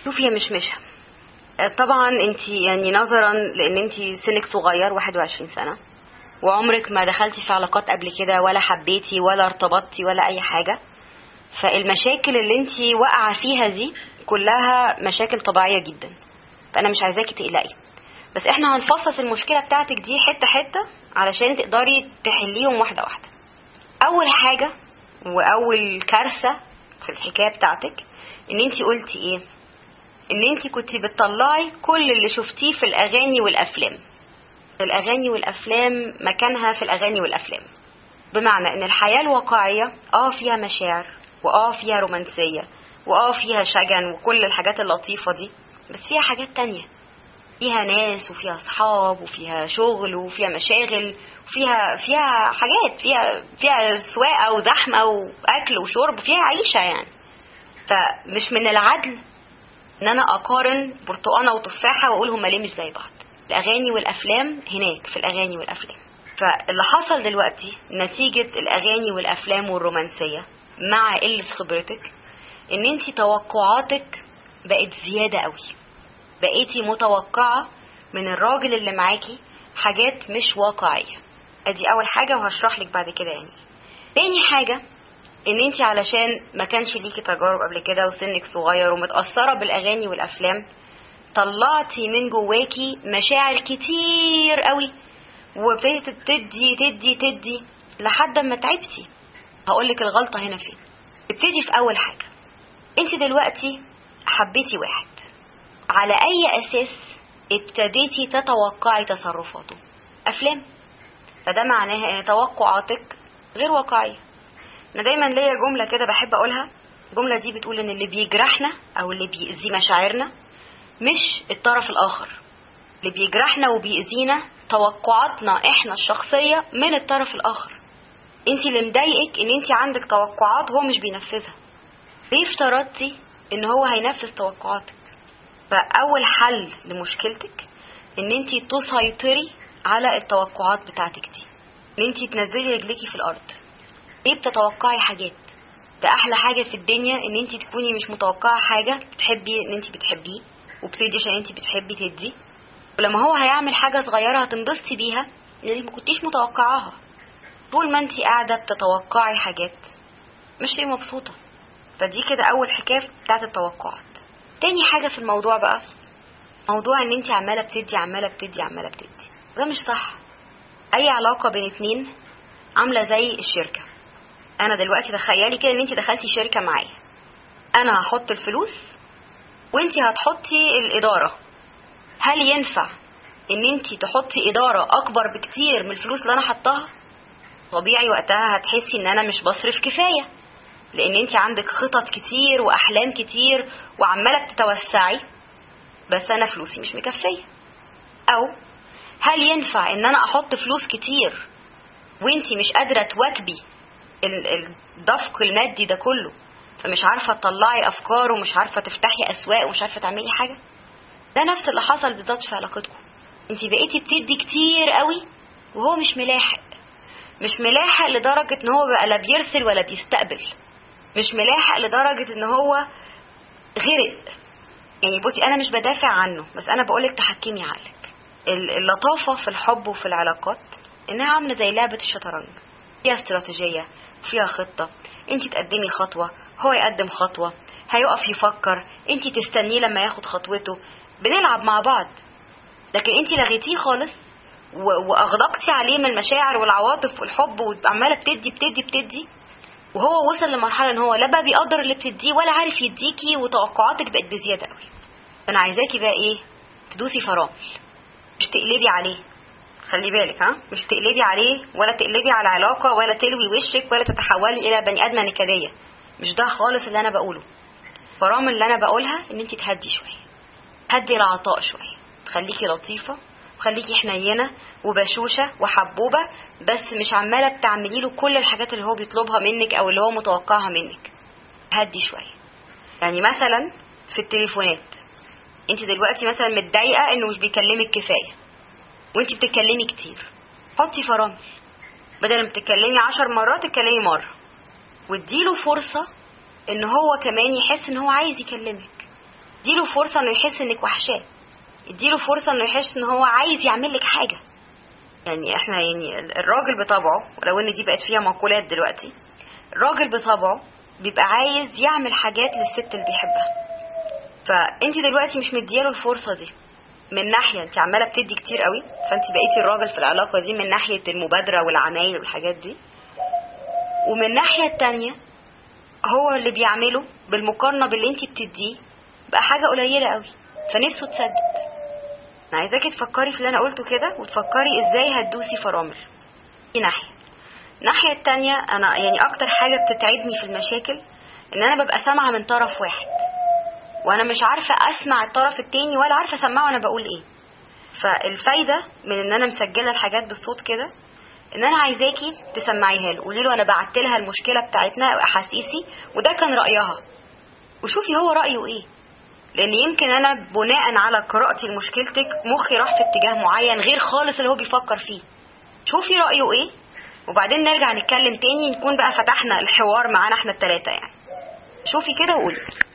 شوفي يا مشمشة طبعا انت يعني نظرا لان انت سنك صغير 21 سنة وعمرك ما دخلتي في علاقات قبل كده ولا حبيتي ولا ارتبطتي ولا اي حاجة فالمشاكل اللي انت واقعة فيها دي كلها مشاكل طبيعية جدا فانا مش عايزاكي تقلقي بس احنا هنفصص المشكلة بتاعتك دي حتة حتة علشان تقدري تحليهم واحدة واحدة اول حاجة واول كارثة في الحكاية بتاعتك ان انت قلتي ايه ان انت كنت بتطلعي كل اللي شفتيه في الاغاني والافلام الاغاني والافلام مكانها في الاغاني والافلام بمعنى ان الحياة الواقعية اه فيها مشاعر واه فيها رومانسية واه فيها شجن وكل الحاجات اللطيفة دي بس فيها حاجات تانية فيها ناس وفيها اصحاب وفيها شغل وفيها مشاغل وفيها فيها حاجات فيها فيها سواقه وزحمه واكل وشرب فيها عيشه يعني فمش من العدل ان انا اقارن برتقانه وتفاحه واقول هما ليه مش زي بعض الاغاني والافلام هناك في الاغاني والافلام فاللي حصل دلوقتي نتيجه الاغاني والافلام والرومانسيه مع قله خبرتك ان انت توقعاتك بقت زياده قوي بقيتي متوقعة من الراجل اللي معاكي حاجات مش واقعية ادي اول حاجة وهشرح لك بعد كده يعني تاني حاجة ان انت علشان ما كانش ليكي تجارب قبل كده وسنك صغير ومتأثرة بالاغاني والافلام طلعتي من جواكي مشاعر كتير قوي وابتديتي تدي تدي تدي لحد ما تعبتي هقولك الغلطة هنا فين ابتدي في اول حاجة انت دلوقتي حبيتي واحد على اي اساس ابتديتي تتوقعي تصرفاته افلام فده معناها ان توقعاتك غير واقعيه انا دايما ليا جمله كده بحب اقولها الجمله دي بتقول ان اللي بيجرحنا او اللي بيأذي مشاعرنا مش الطرف الاخر اللي بيجرحنا وبيأذينا توقعاتنا احنا الشخصيه من الطرف الاخر انت اللي مضايقك ان انت عندك توقعات هو مش بينفذها ليه افترضتي ان هو هينفذ توقعاتك فاول حل لمشكلتك ان انت تسيطري على التوقعات بتاعتك دي ان انت تنزلي رجليكي في الارض ليه بتتوقعي حاجات ده احلى حاجه في الدنيا ان انت تكوني مش متوقعه حاجه بتحبي ان انت بتحبيه وبتدي عشان انت بتحبي تدي ولما هو هيعمل حاجه صغيره هتنبسطي بيها اللي ما كنتيش متوقعاها طول ما انت قاعده بتتوقعي حاجات مش مبسوطه فدي كده اول حكايه بتاعت التوقعات تاني حاجة في الموضوع بقى موضوع ان انت عمالة بتدي عمالة بتدي عمالة بتدي ده مش صح اي علاقة بين اتنين عاملة زي الشركة انا دلوقتي تخيلي كده ان انت دخلتي شركة معايا انا هحط الفلوس وانت هتحطي الادارة هل ينفع ان انت تحطي ادارة اكبر بكتير من الفلوس اللي انا حطاها طبيعي وقتها هتحسي ان انا مش بصرف كفايه لان انت عندك خطط كتير واحلام كتير وعماله بتتوسعي بس انا فلوسي مش مكفيه او هل ينفع ان انا احط فلوس كتير وانت مش قادره تواكبي الدفق المادي ده كله فمش عارفه تطلعي افكار ومش عارفه تفتحي اسواق ومش عارفه تعملي حاجه ده نفس اللي حصل بالظبط في علاقتكم انت بقيتي بتدي كتير قوي وهو مش ملاحق مش ملاحق لدرجه ان هو بقى لا بيرسل ولا بيستقبل مش ملاحق لدرجة ان هو غرق يعني بصي انا مش بدافع عنه بس انا بقولك تحكمي عقلك اللطافة في الحب وفي العلاقات انها عاملة زي لعبة الشطرنج فيها استراتيجية فيها خطة انت تقدمي خطوة هو يقدم خطوة هيقف يفكر انت تستنيه لما ياخد خطوته بنلعب مع بعض لكن انت لغيتيه خالص واغدقتي عليه من المشاعر والعواطف والحب وعماله بتدي بتدي بتدي وهو وصل لمرحله ان هو لا بقى بيقدر اللي بتديه ولا عارف يديكي وتوقعاتك بقت بزياده قوي انا عايزاكي بقى ايه تدوسي فرامل مش تقلبي عليه خلي بالك ها مش تقلبي عليه ولا تقلبي على علاقه ولا تلوي وشك ولا تتحولي الى بني ادمه نكديه مش ده خالص اللي انا بقوله فرامل اللي انا بقولها ان انت تهدي شويه هدي العطاء شويه تخليكي لطيفه وخليكي حنينه وبشوشه وحبوبه بس مش عماله بتعملي له كل الحاجات اللي هو بيطلبها منك او اللي هو متوقعها منك هدي شويه يعني مثلا في التليفونات انت دلوقتي مثلا متضايقه انه مش بيكلمك كفايه وانت بتتكلمي كتير حطي فرامل بدل ما بتتكلمي عشر مرات اتكلمي مره واديله فرصه ان هو كمان يحس ان هو عايز يكلمك اديله فرصه انه يحس انك وحشاه اديله فرصه انه يحس ان هو عايز يعمل لك حاجه يعني احنا يعني الراجل بطبعه ولو ان دي بقت فيها مقولات دلوقتي الراجل بطبعه بيبقى عايز يعمل حاجات للست اللي بيحبها فانت دلوقتي مش مدياله الفرصه دي من ناحيه انت عماله بتدي كتير قوي فانت بقيتي الراجل في العلاقه دي من ناحيه المبادره والعمايل والحاجات دي ومن الناحيه التانية هو اللي بيعمله بالمقارنه باللي انت بتديه بقى حاجه قليله قوي فنفسه تسدد انا عايزاكي تفكري في اللي انا قلته كده وتفكري ازاي هتدوسي فرامل دي ناحيه الناحيه التانية انا يعني اكتر حاجه بتتعبني في المشاكل ان انا ببقى سامعه من طرف واحد وانا مش عارفه اسمع الطرف التاني ولا عارفه اسمعه انا بقول ايه فالفايده من ان انا مسجله الحاجات بالصوت كده ان انا عايزاكي تسمعيها له قولي له انا بعت لها المشكله بتاعتنا واحاسيسي وده كان رايها وشوفي هو رايه ايه لان يمكن انا بناء على قراءتي لمشكلتك مخي راح في اتجاه معين غير خالص اللي هو بيفكر فيه شوفي رايه ايه وبعدين نرجع نتكلم تاني نكون بقى فتحنا الحوار معانا احنا التلاتة يعني شوفي كده وقولي